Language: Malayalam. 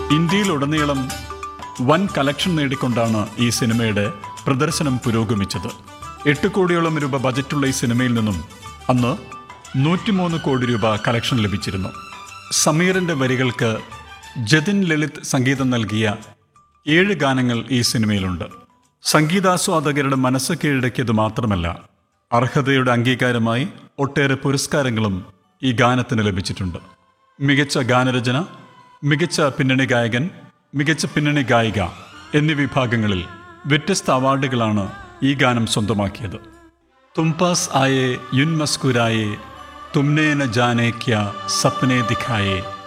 ഇന്ത്യയിലുടനീളം വൻ കലക്ഷൻ നേടിക്കൊണ്ടാണ് ഈ സിനിമയുടെ പ്രദർശനം പുരോഗമിച്ചത് എട്ട് കോടിയോളം രൂപ ബജറ്റുള്ള ഈ സിനിമയിൽ നിന്നും അന്ന് നൂറ്റിമൂന്ന് കോടി രൂപ കലക്ഷൻ ലഭിച്ചിരുന്നു സമീറിൻ്റെ വരികൾക്ക് ജതിൻ ലളിത് സംഗീതം നൽകിയ ഏഴ് ഗാനങ്ങൾ ഈ സിനിമയിലുണ്ട് സംഗീതാസ്വാദകരുടെ മനസ്സ് കീഴടക്കിയത് മാത്രമല്ല അർഹതയുടെ അംഗീകാരമായി ഒട്ടേറെ പുരസ്കാരങ്ങളും ഈ ഗാനത്തിന് ലഭിച്ചിട്ടുണ്ട് മികച്ച ഗാനരചന മികച്ച പിന്നണി ഗായകൻ മികച്ച പിന്നണി ഗായിക എന്നീ വിഭാഗങ്ങളിൽ വ്യത്യസ്ത അവാർഡുകളാണ് ഈ ഗാനം സ്വന്തമാക്കിയത് തുംപാസ് ആയേ യുൻ മസ്കുരായേ തുമ്നെ ന ജാനേ ക്യാ സപ്നെ ദിഖായേ